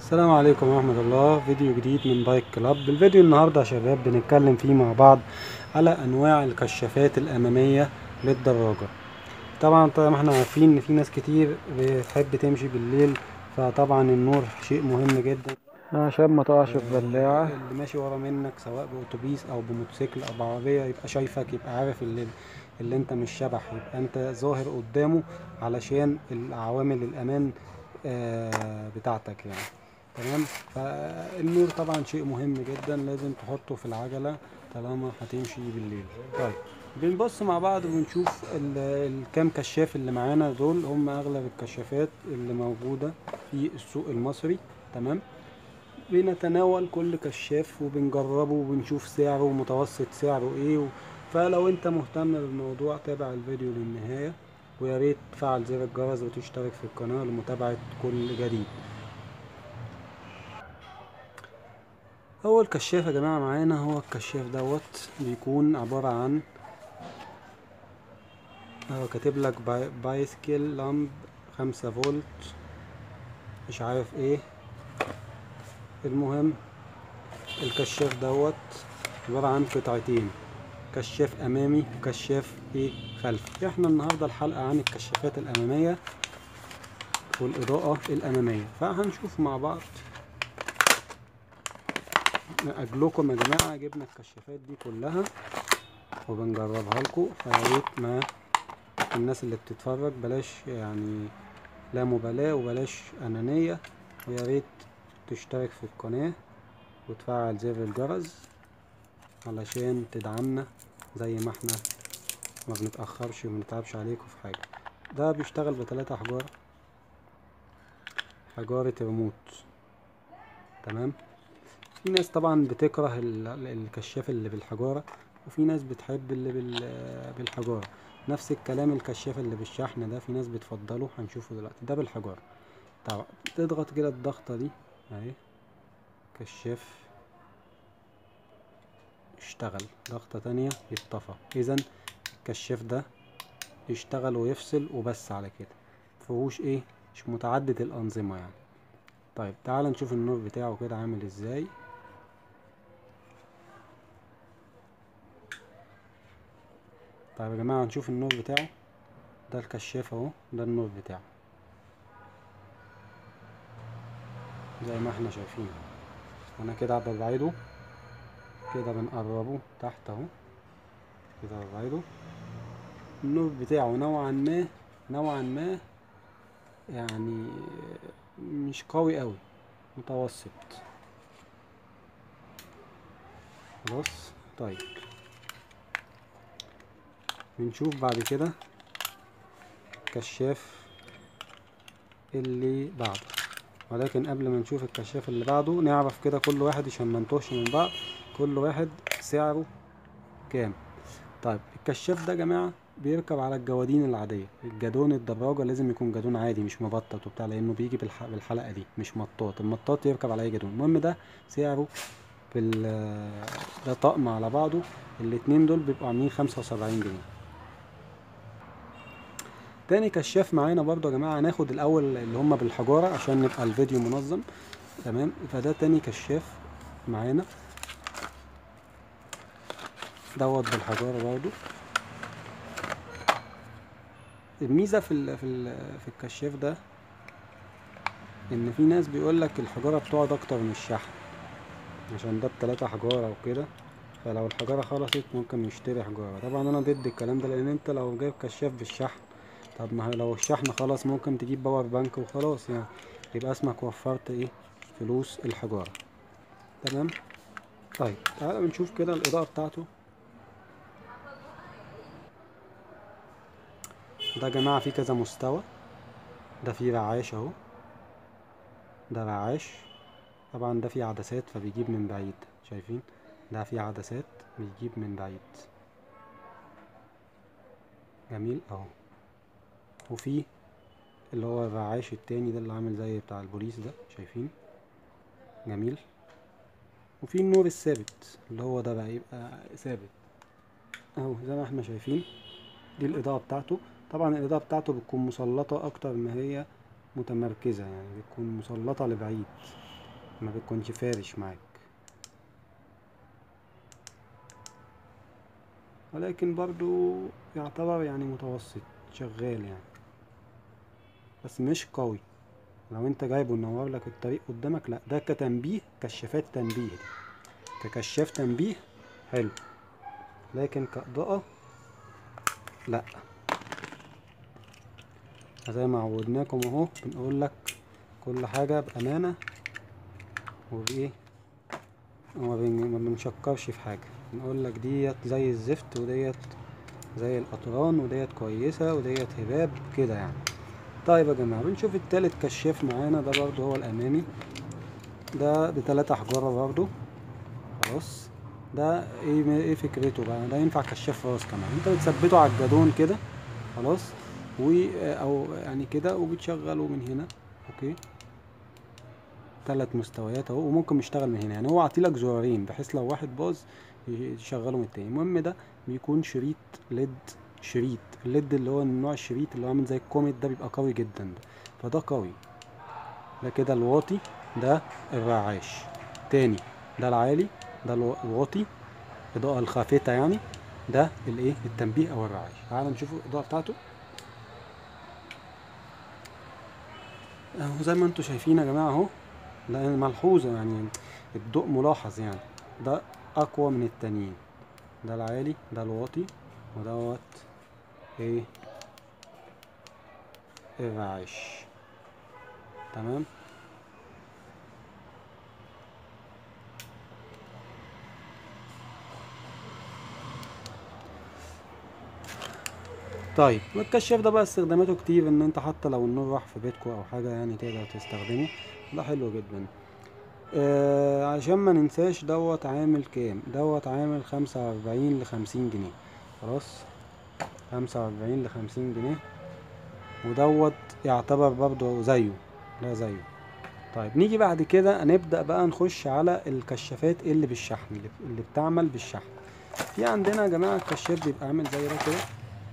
السلام عليكم ورحمة الله فيديو جديد من بايك كلاب الفيديو النهاردة يا شباب بنتكلم فيه مع بعض على أنواع الكشافات الأمامية للدراجة طبعا طبعا ما احنا عارفين إن في ناس كتير بتحب تمشي بالليل فطبعا النور شيء مهم جدا عشان ما تقعش في بلاعة اللي ماشي ورا منك سواء بأتوبيس أو بموتوسيكل أو بعربية يبقى شايفك يبقى عارف اللي, اللي انت مش شبح يبقى انت ظاهر قدامه علشان العوامل الأمان آه، بتاعتك يعني تمام فالنور طبعا شيء مهم جدا لازم تحطه في العجلة طالما هتمشي بالليل طيب بنبص مع بعض ونشوف ال- الكام كشاف اللي معانا دول هم اغلب الكشافات اللي موجودة في السوق المصري تمام بنتناول كل كشاف وبنجربه وبنشوف سعره ومتوسط سعره ايه و... فلو انت مهتم بالموضوع تابع الفيديو للنهاية ويا ريت تفعل زر الجرس وتشترك في القناة لمتابعة كل جديد اول كشاف يا جماعه معانا هو الكشاف دوت بيكون عباره عن هو كاتب لك باي بايسكل لامب خمسة فولت مش عارف ايه المهم الكشاف دوت عباره عن قطعتين كشاف امامي وكشاف ايه خلفي احنا النهارده الحلقه عن الكشافات الاماميه والاضاءه الاماميه فهنشوف مع بعض اجلكم يا جماعه جبنا الكشافات دي كلها وبنجربها لكم فيا ريت ما الناس اللي بتتفرج بلاش يعني لا مبالاه وبلاش انانيه ويا ريت تشترك في القناه وتفعل زر الجرس علشان تدعمنا زي ما احنا ما بنتاخرش ومنتعبش عليكم في حاجه ده بيشتغل بتلاتة حجار حجارة ريموت تمام في ناس طبعا بتكره ال- ال- الكشاف اللي بالحجارة وفي ناس بتحب اللي بال- بالحجارة نفس الكلام الكشاف اللي بالشحن ده في ناس بتفضله هنشوفه دلوقتي ده بالحجارة طبعا تضغط كده الضغطة دي اهي كشاف اشتغل ضغطة تانية يتطفى اذا الكشاف ده يشتغل ويفصل وبس على كده مفيهوش ايه مش متعدد الانظمة يعني طيب تعال نشوف النور بتاعه كده عامل ازاي طيب يا جماعة نشوف النور بتاعه ده الكشاف اهو ده النور بتاعه زي ما احنا شايفين انا كده ببعده كده بنقربه تحت اهو كده ببعده النور بتاعه نوعا ما نوعا ما يعني مش قوي قوي متوسط خلاص طيب بنشوف بعد كده كشاف اللي بعده ولكن قبل ما نشوف الكشاف اللي بعده نعرف كده كل واحد عشان ما نتوهش من بعض كل واحد سعره كام طيب الكشاف ده يا جماعه بيركب على الجوادين العاديه الجدون الدراجه لازم يكون جدون عادي مش مبطط وبتاع لانه بيجي بالح- بالحلقه دي مش مطاط المطاط يركب على اي جدون المهم ده سعره بال ده طقم على بعضه الاتنين دول بيبقوا عاملين خمسة وسبعين جنيه تاني كشاف معانا برضو يا جماعة هناخد الأول اللي هما بالحجارة عشان نبقى الفيديو منظم تمام فده تاني كشاف معانا دوت بالحجارة برضو الميزة في ال في ال في الكشاف ده إن في ناس بيقولك الحجارة بتقعد أكتر من الشحن عشان ده بتلاتة حجارة وكده فلو الحجارة خلصت ممكن نشتري حجارة طبعا أنا ضد الكلام ده لأن أنت لو جايب كشاف بالشحن طب ما هو لو الشحن خلاص ممكن تجيب باور بانك وخلاص يعني يبقى اسمك وفرت ايه فلوس الحجارة تمام طيب تعالى بنشوف كده الإضاءة بتاعته ده يا جماعة فيه كذا مستوى ده فيه رعاش اهو ده رعاش طبعا ده فيه عدسات فبيجيب من بعيد شايفين ده فيه عدسات بيجيب من بعيد جميل اهو وفي اللي هو الرعاش التاني ده اللي عامل زي بتاع البوليس ده شايفين جميل وفي النور الثابت اللي هو ده بقى يبقى ثابت اهو زي ما احنا شايفين دي الاضاءة بتاعته طبعا الاضاءة بتاعته بتكون مسلطة اكتر ما هي متمركزة يعني بتكون مسلطة لبعيد ما بيكونش فارش معاك ولكن برضو يعتبر يعني متوسط شغال يعني بس مش قوي لو انت جايبه ينور لك الطريق قدامك لا ده كتنبيه كشافات تنبيه دي ككشاف تنبيه حلو لكن كإضاءة لا زي ما عودناكم اهو بنقول لك كل حاجة بأمانة وبإيه وما بن- ما بنشكرش في حاجة بنقول لك ديت زي الزفت وديت زي القطران وديت كويسة وديت هباب كده يعني طيب يا جماعة بنشوف التالت كشاف معانا ده برضو هو الأمامي ده بتلاتة حجارة برضو خلاص ده ايه ايه فكرته بقى ده ينفع كشاف راس كمان انت بتثبته على الجدون كده خلاص و او يعني كده وبتشغله من هنا اوكي ثلاث مستويات اهو وممكن يشتغل من هنا يعني هو عاطيلك زرارين بحيث لو واحد باظ يشغله من التاني المهم ده بيكون شريط ليد شريط الليد اللي هو من نوع الشريط اللي هو عامل زي الكوميت ده بيبقى قوي جدا ده فده قوي ده كده الواطي ده الرعاش تاني ده العالي ده الوا- الواطي اضاءة الخافتة يعني ده الايه التنبيه او الرعاش تعالوا نشوف الاضاءة بتاعته اهو زي ما انتوا شايفين يا جماعة اهو لان ملحوظة يعني الضوء ملاحظ يعني ده اقوى من التانيين ده العالي ده الواطي ودوت ايه الرعاش تمام طيب والكشاف ده بقى استخداماته كتير ان انت حتى لو النور راح في بيتكو او حاجة يعني تقدر تستخدمه ده حلو جدا آه عشان ما ننساش دوت عامل كام دوت عامل خمسة واربعين لخمسين جنيه خلاص خمسة واربعين لخمسين جنيه ودوت يعتبر برضه زيه لا زيه طيب نيجي بعد كده نبدأ بقى نخش على الكشافات اللي بالشحن اللي, اللي بتعمل بالشحن في عندنا يا جماعة الكشاف بيبقى عامل زي ده كده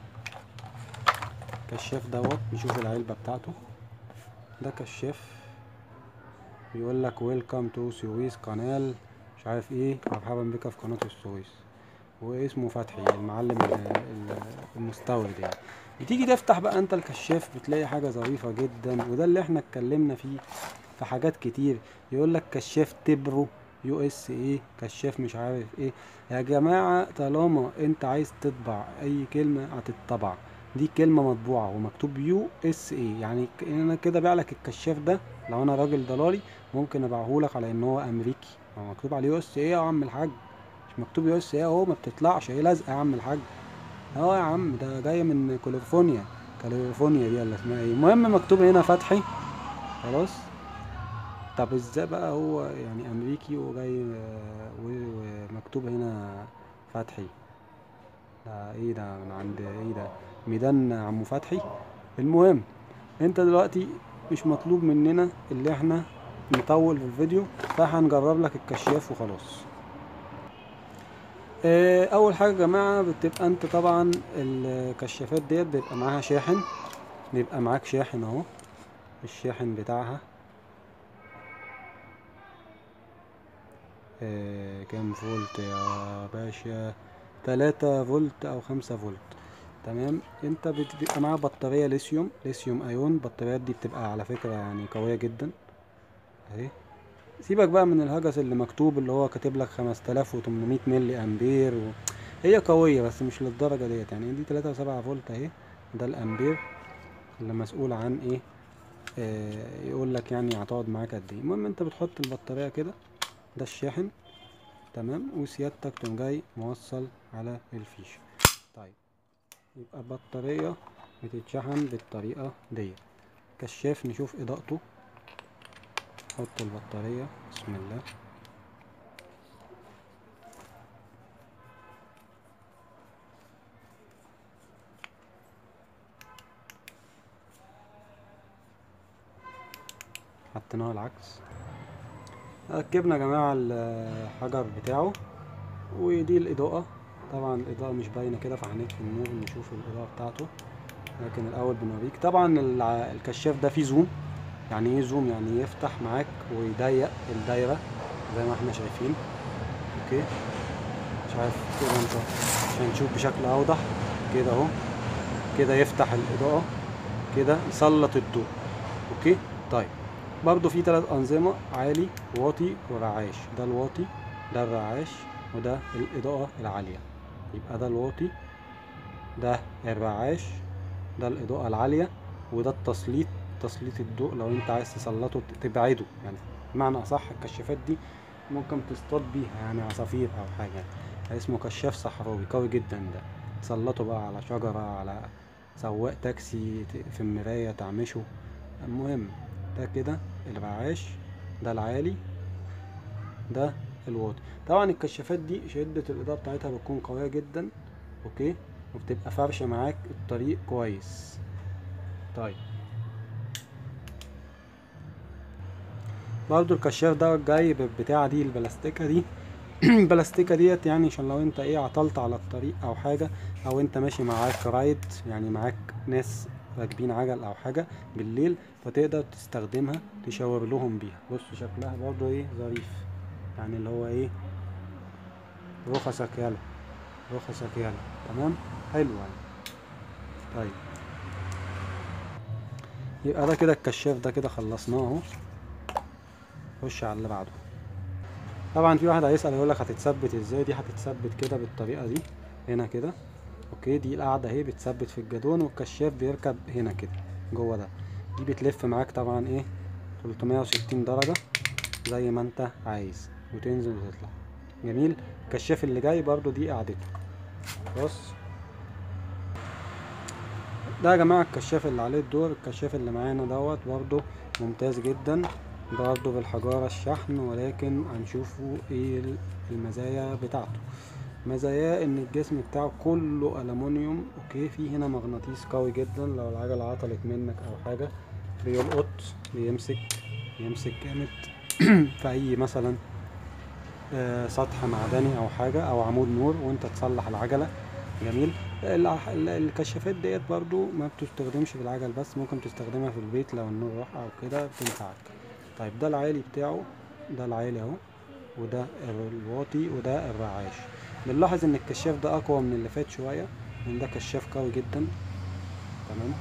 كشاف دوت نشوف العلبة بتاعته ده كشاف بيقول لك ويلكم تو سويس قنال مش عارف ايه مرحبا بك في قناة السويس واسمه فتحي المعلم ال- ال- المستورد يعني بتيجي تفتح بقى انت الكشاف بتلاقي حاجة ظريفة جدا وده اللي احنا اتكلمنا فيه في حاجات كتير يقول لك كشاف تبرو يو اس ايه كشاف مش عارف ايه يا جماعة طالما انت عايز تطبع اي كلمة هتطبع دي كلمة مطبوعة ومكتوب يو اس اي يعني ك- انا كده بيع لك الكشاف ده لو انا راجل دولاري ممكن ابيعهولك على ان هو امريكي هو مكتوب عليه يو اس اي يا عم الحاج مش مكتوب يو اس اي اهو ما بتطلعش ايه لازقة يا عم الحاج اه يا عم ده جاي من كاليفورنيا كاليفورنيا دي ولا اسمها ايه المهم مكتوب هنا فتحي خلاص طب ازاي بقى هو يعني امريكي وجاي آه، و- ومكتوب هنا فتحي ده ايه ده من عند ايه ده ميدان عمو فتحي المهم انت دلوقتي مش مطلوب مننا اللي احنا نطول في الفيديو فهنجرب لك الكشاف وخلاص اه، اول حاجه يا جماعه بتبقى انت طبعا الكشافات ديت بيبقى معاها شاحن بيبقى معاك شاحن اهو الشاحن بتاعها اه، كام فولت يا باشا تلاتة فولت او خمسة فولت تمام انت بت- بيبقى معاها بطارية ليثيوم ليثيوم ايون البطاريات دي بتبقى على فكرة يعني قوية جدا اهي سيبك بقى من الهجس اللي مكتوب اللي هو كاتب لك 5800 ملي امبير و... هي قوية بس مش للدرجة ديت يعني دي 3.7 فولت اهي ده الامبير اللي مسؤول عن ايه آه يقول لك يعني هتقعد معاك قد ايه المهم انت بتحط البطارية كده ده الشاحن تمام وسيادتك تقوم جاي موصل على الفيش طيب يبقى البطارية بتتشحن بالطريقة دي كشاف نشوف اضاءته حط البطارية بسم الله حطيناها العكس ركبنا يا جماعة الحجر بتاعه ودي الإضاءة طبعا الإضاءة مش باينة كده فهنطفي النور نشوف الإضاءة بتاعته لكن الأول بنوريك طبعا الع- الكشاف ده فيه زوم يعني ايه زوم يعني يفتح معاك ويضيق الدايرة زي ما احنا شايفين اوكي مش عارف كده انت عشان نشوف بشكل اوضح كده اهو كده يفتح الاضاءة كده يسلط الضوء اوكي طيب برضو في ثلاث انظمة عالي واطي ورعاش ده الواطي ده الرعاش وده الاضاءة العالية يبقى ده الواطي ده الرعاش ده الاضاءة العالية وده التسليط تسليط الضوء لو انت عايز تسلطه تبعده يعني بمعنى اصح الكشافات دي ممكن تصطاد بيها يعني عصافير او حاجة اسمه كشاف صحراوي قوي جدا ده تسلطه بقى على شجرة على سواق تاكسي ت- في المراية تعمشه المهم ده كده الرعاش ده العالي ده الواطي طبعا الكشافات دي شدة الإضاءة بتاعتها بتكون قوية جدا اوكي وبتبقى فرشة معاك الطريق كويس طيب برضو الكشاف ده جاي بالبتاعة دي البلاستيكة دي البلاستيكة ديت يعني عشان لو انت ايه عطلت على الطريق او حاجة او انت ماشي معاك رايد يعني معاك ناس راكبين عجل او حاجة بالليل فتقدر تستخدمها تشاور لهم بيها بص شكلها برضو ايه ظريف يعني اللي هو ايه رخصك يلا رخصك يلا تمام حلو يعني طيب يبقى ده كده الكشاف ده كده خلصناه اهو خش على اللي بعده طبعا في واحد هيسأل يقول لك هتتثبت ازاي دي هتتثبت كده بالطريقة دي هنا كده اوكي دي القاعدة اهي بتثبت في الجدون والكشاف بيركب هنا كده جوه ده دي بتلف معاك طبعا ايه 360 درجة زي ما انت عايز وتنزل وتطلع جميل الكشاف اللي جاي برضو دي قعدته بص ده يا جماعة الكشاف اللي عليه الدور الكشاف اللي معانا دوت برضو ممتاز جدا برضو بالحجارة الشحن ولكن هنشوفه ايه المزايا بتاعته مزاياه ان الجسم بتاعه كله ألمونيوم اوكي في هنا مغناطيس قوي جدا لو العجلة عطلت منك او حاجة بيلقط بيمسك بيمسك جامد في اي مثلا آه، سطح معدني او حاجة او عمود نور وانت تصلح العجلة جميل الع- ال- الكشافات ديت برضو ما بتستخدمش في العجل بس ممكن تستخدمها في البيت لو النور راح او كده بتنفعك طيب ده العالي بتاعه ده العالي اهو وده الواطي وده الرعاش بنلاحظ ان الكشاف ده اقوى من اللي فات شوية لان ده كشاف قوي جدا تمام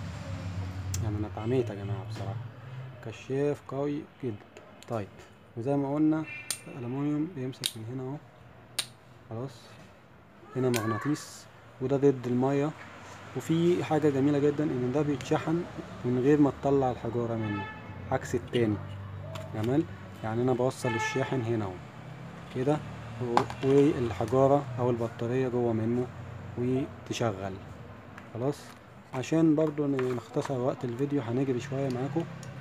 يعني انا اتعميت يا جماعة بصراحة كشاف قوي جدا طيب وزي ما قلنا الألمونيوم بيمسك من هنا اهو خلاص هنا مغناطيس وده ضد المية وفي حاجة جميلة جدا ان ده بيتشحن من غير ما تطلع الحجارة منه عكس التاني جمال يعني انا بوصل الشاحن هنا اهو كده و- والحجارة او البطارية جوه منه وتشغل خلاص عشان برضو ن- نختصر وقت الفيديو هنجري شوية معاكم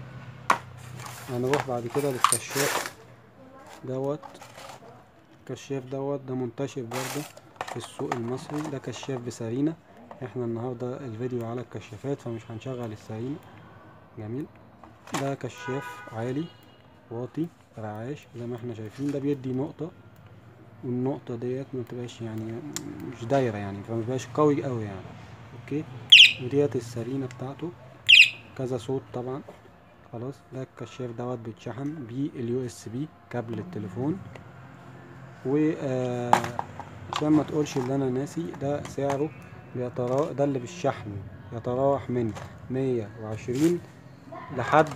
هنروح بعد كده للكشاف دوت الكشاف دوت ده منتشر برضه في السوق المصري ده كشاف بسرينة احنا النهاردة الفيديو على الكشافات فمش هنشغل السرينة جميل ده كشاف عالي واطي رعاش زي ما احنا شايفين ده بيدي نقطة والنقطة ديت ما تبقاش يعني مش دايرة يعني فما بيبقاش قوي قوي يعني اوكي وديت السرينة بتاعته كذا صوت طبعا خلاص ده الكشاف دوت بيتشحن باليو اس بي كابل التليفون و آه، عشان ما تقولش اللي انا ناسي ده سعره بيترا ده اللي بالشحن يتراوح من مية وعشرين لحد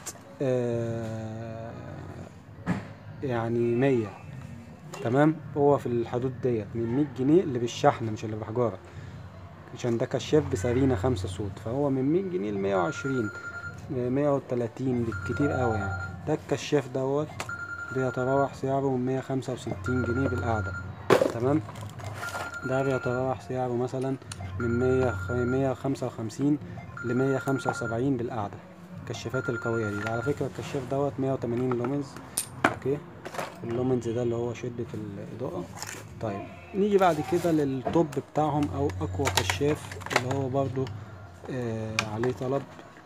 آه، يعني مية تمام هو في الحدود ديت من مية جنيه اللي بالشحن مش اللي بحجارة عشان ده كشاف بسرينة خمسة صوت فهو من مية جنيه لمية وعشرين مية وتلاتين بالكتير قوي يعني ده الكشاف دوت بيتراوح سعره من مية خمسة وستين جنيه بالقعدة تمام ده بيتراوح سعره مثلا من مية مية خمسة وخمسين لمية خمسة وسبعين بالقعدة الكشافات القوية دي ده على فكرة الكشاف دوت مية وتمانين لومنز اوكي اللومنز ده اللي هو شدة الإضاءة طيب نيجي بعد كده للتوب بتاعهم أو أقوى كشاف اللي هو برضو آه عليه طلب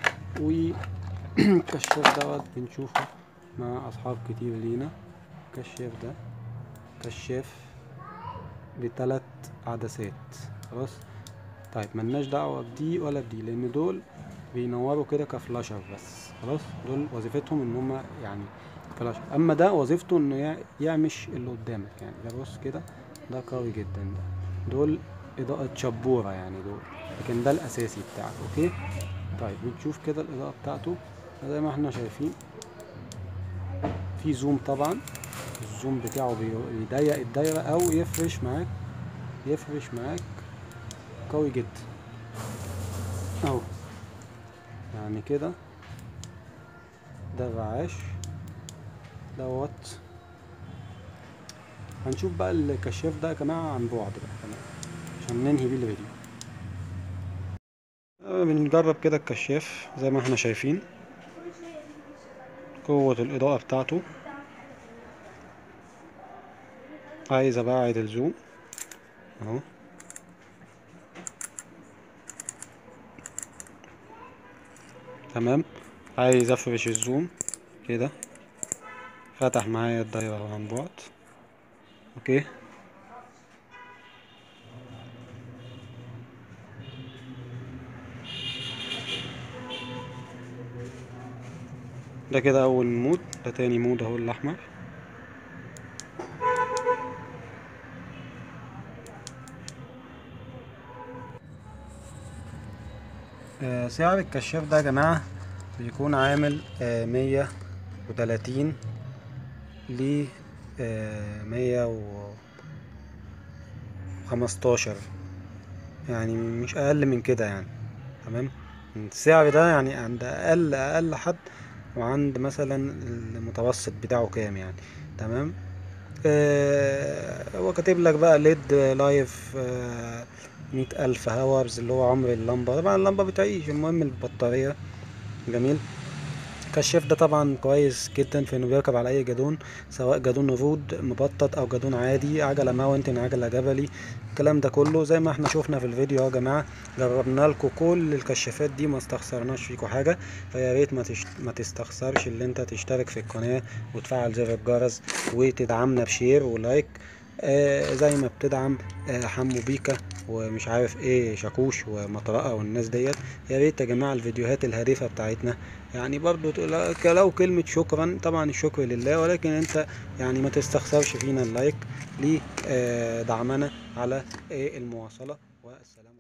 والكشاف دوت بنشوفه مع أصحاب كتير لينا الكشاف ده كشاف بتلات عدسات خلاص طيب ملناش دعوة بدي ولا بدي لأن دول بينوروا كده كفلاشر بس خلاص دول وظيفتهم ان هم يعني فلاشر اما ده وظيفته انه يع- يعمش اللي قدامك يعني ده بص كده ده قوي جدا ده دول اضاءة شبورة يعني دول لكن ده الاساسي بتاعك اوكي طيب بنشوف كده الاضاءة بتاعته زي ما احنا شايفين في زوم طبعا الزوم بتاعه بي- بيضيق الدايرة او يفرش معاك يفرش معاك قوي جدا اهو يعني كده ده الرعاش دوت هنشوف بقى الكشاف ده يا جماعة عن بعد بقى كمان عشان ننهي بيه الفيديو آه، بنجرب كده الكشاف زي ما احنا شايفين قوة الإضاءة بتاعته عايز أبعد الزوم أهو تمام عايز أفرش الزوم كده فتح معايا الدايرة أهو عن بعد أوكي ده كده أول مود ده تاني مود أهو الأحمر آه، سعر الكشاف ده يا جماعة بيكون عامل مية وتلاتين ل مية وخمستاشر يعني مش أقل من كده يعني تمام السعر ده يعني عند أقل أقل حد وعند مثلا المتوسط بتاعه كام يعني تمام آه، هو كاتب لك بقى ليد لايف مية ألف هاورز اللي هو عمر اللمبة طبعا اللمبة بتعيش المهم البطارية جميل الكشاف ده طبعا كويس جدا في انه بيركب على اي جادون سواء جادون رود مبطط او جادون عادي عجله ماونتن عجله جبلي الكلام ده كله زي ما احنا شفنا في الفيديو اهو يا جماعه جربنا لكم كل الكشافات دي ما استخسرناش فيكم حاجه فيا ريت ما, تشت... ما تستخسرش اللي انت تشترك في القناه وتفعل زر الجرس وتدعمنا بشير ولايك آه زي ما بتدعم آه حمو بيكا ومش عارف ايه شاكوش ومطرقه والناس ديت يا ريت يا جماعه الفيديوهات الهادفه بتاعتنا يعني برضو تقول- لو كلمة شكرا طبعا الشكر لله ولكن انت يعني ما تستخسرش فينا اللايك لدعمنا على آه، المواصلة والسلام